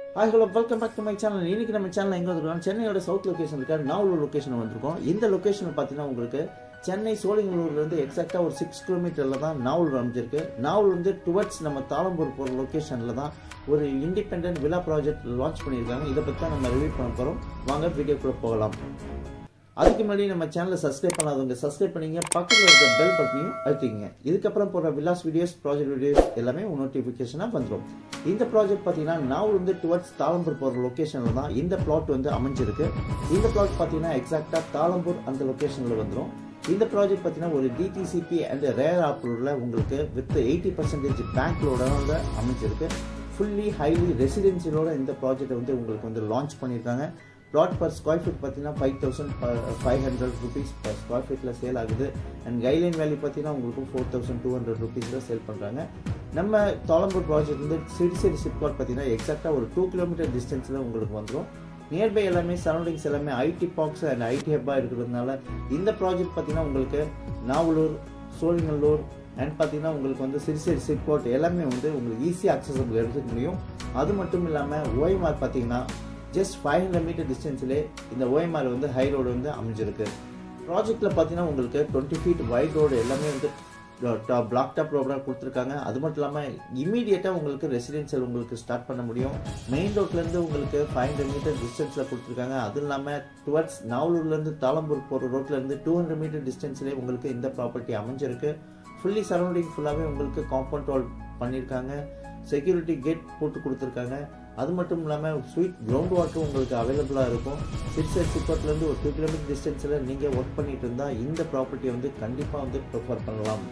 hi hello welcome back to my channel இன்னைக்கு நம்ம channel எங்கே வந்துருக்கோம் சென்னையோட சவுத் லொகேஷன் இருக்க நாவலூர் லொகேஷன் வந்திருக்கோம் இந்த லொகேஷன் பார்த்தீங்கன்னா உங்களுக்கு சென்னை சோழிங்கலூர்லேருந்து எக்ஸாக்டாக ஒரு சிக்ஸ் கிலோமீட்டரில் தான் நாவல் அமைஞ்சிருக்கு நாவல் வந்து டுவர்ட்ஸ் நம்ம தாளம்பூர் போகிற லொக்கேஷனில் தான் ஒரு இண்டிபெண்ட் விழா ப்ராஜெக்ட் லான்ச் பண்ணியிருக்காங்க இதை பற்றி தான் நம்ம ரிவ்யூ பண்ண போகிறோம் வாங்க வீடியோக்குள்ளே போகலாம் அதுக்கு முன்னாடி நம்ம சேனலை சப்ஸ்கிரைப் பண்ணாதவங்க சப்ஸ்கிரைப் பண்ணீங்க பக்கத்தில் இருக்க பெல் பட்டனையும் அழுத்திங்க இதுக்கப்புறம் போகிற விலாஸ் வீடியோஸ் ப்ராஜெக்ட் வீடியோஸ் எல்லாமே நோட்டிஃபிகேஷனாக வந்துடும் இந்த ப்ராஜெக்ட் பார்த்தீங்கன்னா நான் வந்து டுவர்ட்ஸ் தாளம்பூர் போகிற லொக்கேஷனில் தான் இந்த பிளாட் வந்து அமைஞ்சிருக்கு இந்த பிளாட் பார்த்தீங்கன்னா எக்ஸாக்டாக தாளம்பூர் அந்த லொக்கேஷனில் வந்துடும் இந்த ப்ராஜெக்ட் பார்த்தீங்கன்னா ஒரு டிடிசிபி அண்ட் ரேர் ஆப்ரூவில் உங்களுக்கு வித் எயிட்டி பர்சன்டேஜ் பேங்க் லோடோட அமைஞ்சிருக்கு ஃபுல்லி ஹைலி ரெசிடென்சியலோட இந்த ப்ராஜெக்ட்டை வந்து உங்களுக்கு வந்து லான்ச் பண்ணியிருக்காங்க பிளாட் பர் ஸ்கொயர் ஃபீட் பார்த்தீங்கன்னா five thousand five hundred rupees per square ஃபீட்டில் சேல் ஆகுது அண்ட் கைட்லைன் வேல்யூ பார்த்தீங்கன்னா உங்களுக்கு ஃபோர் தௌசண்ட் டூ ஹண்ட்ரட் ருபீஸில் சேல் பண்ணுறாங்க நம்ம தாளம்பூர் ப்ராஜெக்ட் வந்து சிடி சிடி சிப்காட் பார்த்தீங்கன்னா எக்ஸாக்டாக ஒரு டூ கிலோமீட்டர் டிஸ்டன்ஸில் உங்களுக்கு வந்துடும் நியர்பை எல்லாமே சரௌண்டிங்ஸ் எல்லாமே ஐடி பாக்ஸ் அண்ட் ஐடி ஹெப்பாக இருக்கிறதுனால இந்த ப்ராஜெக்ட் பார்த்தீங்கன்னா உங்களுக்கு நாவலூர் சோழிங்கல்லூர் அண்ட் பார்த்தீங்கன்னா உங்களுக்கு வந்து சிறுசேரி சிப்காட் எல்லாமே வந்து உங்களுக்கு ஈஸியாக அக்சசபிள் எடுத்துக்க முடியும் அது மட்டும் இல்லாமல் ஓய்மார் பார்த்தீங்கன்னா ஜஸ்ட் ஃபைவ் ஹண்ட்ரட் மீட்டர் டிஸ்டன்ஸ்லேயே இந்த ஓஎம்ஆர் வந்து ஹை ரோடு வந்து அமைஞ்சிருக்கு ப்ராஜெக்டில் பார்த்தீங்கன்னா உங்களுக்கு டுவெண்ட்டி ஃபீட் வைட் ரோடு எல்லாமே வந்து பிளாக் டாப் ரோடாக கொடுத்துருக்காங்க அது மட்டும் இல்லாமல் இமீடியட்டாக உங்களுக்கு ரெசிடென்ஷியல் உங்களுக்கு ஸ்டார்ட் பண்ண முடியும் மெயின் ரோட்லேருந்து உங்களுக்கு ஃபைவ் ஹண்ட்ரட் மீட்டர் டிஸ்டன்ஸில் கொடுத்துருக்காங்க அதுவும் இல்லாமல் டுவர்ட்ஸ் நாவலூர்லேருந்து தாளம்பூர் போகிற ரோட்லேருந்து டூ ஹண்ட்ரட் மீட்டர் டிஸ்டன்ஸ்லேயே உங்களுக்கு இந்த ப்ராப்பர்ட்டி அமைஞ்சிருக்கு ஃபுல்லி சரௌண்டிங் ஃபுல்லாகவே உங்களுக்கு காம்பவுண்ட் வால் பண்ணியிருக்காங்க செக்யூரிட்டி கேட் போட்டு கொடுத்துருக்காங்க அது மட்டும் இல்லாமல் ஸ்வீட் கிரவுண்ட் வாட்டரும் உங்களுக்கு அவைலபிளாக இருக்கும் சிக்ஸ் எட் சிப்பட்லேருந்து ஒரு டூ கிலோமீட்டர் டிஸ்டன்ஸில் நீங்கள் ஒர்க் பண்ணிட்டு இருந்தால் இந்த ப்ராப்பர்ட்டியை வந்து கண்டிப்பாக வந்து ப்ரிஃபர் பண்ணலாம்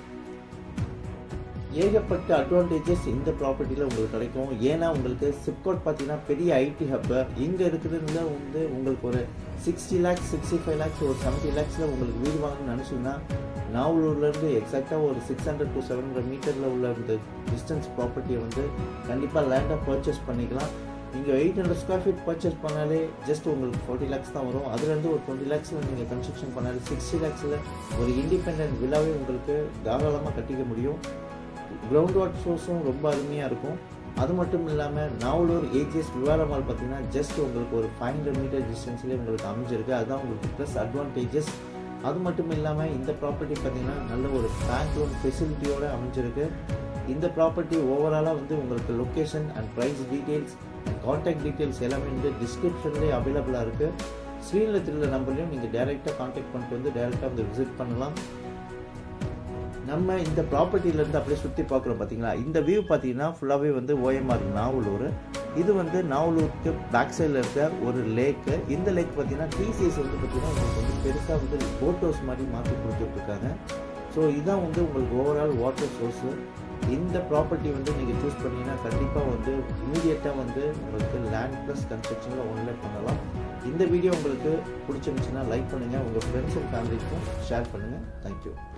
ஏகப்பட்ட அட்வான்டேஜஸ் இந்த ப்ராப்பர்ட்டியில் உங்களுக்கு கிடைக்கும் ஏன்னா உங்களுக்கு சிப்காட் பார்த்தீங்கன்னா பெரிய ஐடி ஹப்பு இங்கே இருக்கிறதுல வந்து உங்களுக்கு ஒரு sixty lakhs sixty five lakhs ஒரு செவன்ட்டி லேக்ஸில் உங்களுக்கு வீடு வாங்கணும்னு நினச்சிங்கன்னா நாவலூர்லேருந்து எக்ஸாக்டாக ஒரு six hundred to seven hundred மீட்டரில் உள்ள இந்த டிஸ்டன்ஸ் ப்ராப்பர்ட்டியை வந்து கண்டிப்பாக லேண்டாக பர்ச்சேஸ் பண்ணிக்கலாம் நீங்கள் eight hundred square feet purchase பண்ணாலே ஜஸ்ட் உங்களுக்கு ஃபார்ட்டி லேக்ஸ் தான் வரும் அதுலேருந்து ஒரு டுவெண்ட்டி லேக்ஸில் நீங்கள் கன்ஸ்ட்ரக்ஷன் பண்ணாலே சிக்ஸ்டி லேக்ஸில் ஒரு இண்டிபெண்ட் விழாவே உங்களுக்கு தாராளமாக கட்டிக்க முடியும் கிரவுண்ட் வாட்டர் சோர்ஸும் ரொம்ப அருமையாக இருக்கும் அது மட்டும் இல்லாமல் நாவலூர் ஏஜிஎஸ் விவாதமால் பார்த்தீங்கன்னா ஜஸ்ட் உங்களுக்கு ஒரு ஃபைவ் ஹண்ட்ரட் மீட்டர் டிஸ்டன்ஸ்லேயே உங்களுக்கு அமைஞ்சிருக்கு அதுதான் உங்களுக்கு ப்ளஸ் அட்வான்டேஜஸ் அது மட்டும் இல்லாமல் இந்த ப்ராப்பர்ட்டி பார்த்தீங்கன்னா நல்ல ஒரு பேங்க் லோன் ஃபெசிலிட்டியோடு அமைஞ்சிருக்கு இந்த ப்ராப்பர்ட்டி ஓவராலாக வந்து உங்களுக்கு location and price details and contact details எல்லாமே வந்து டிஸ்கிரிப்ஷன்லேயே அவைலபிளாக இருக்குது ஸ்க்ரீனில் திருந்த நம்பர்லையும் நீங்கள் டேரெக்டாக காண்டாக்ட் பண்ணிட்டு வந்து டேரெக்டாக வந்து விசிட் பண்ணலாம் நம்ம இந்த ப்ராப்பர்ட்டிலேருந்து அப்படியே சுற்றி பார்க்குறோம் பார்த்தீங்களா இந்த வியூ பார்த்தீங்கன்னா ஃபுல்லாகவே வந்து ஓஎம்ஆர் நாவலூர் இது வந்து நாவலூருக்கு பேக் சைடில் இருக்க ஒரு லேக்கு இந்த லேக் பார்த்தீங்கன்னா டிசிஎஸ் வந்து பார்த்தீங்கன்னா உங்களுக்கு வந்து பெருசாக வந்து போட் ஹவுஸ் மாதிரி மாற்றி கொடுத்துட்ருக்காங்க ஸோ இதுதான் வந்து உங்களுக்கு ஓவரால் வாட்டர் சோர்ஸு இந்த ப்ராப்பர்ட்டி வந்து நீங்கள் சூஸ் பண்ணீங்கன்னா கண்டிப்பாக வந்து இமீடியட்டாக வந்து உங்களுக்கு லேண்ட் ப்ளஸ் கன்ஸ்ட்ரக்ஷனில் ஒன்லே பண்ணலாம் இந்த வீடியோ உங்களுக்கு பிடிச்சிருந்துச்சுன்னா லைக் பண்ணுங்கள் உங்கள் ஃப்ரெண்ட்ஸ் அண்ட் ஃபேமிலிக்கும் ஷேர் பண்ணுங்கள் தேங்க்யூ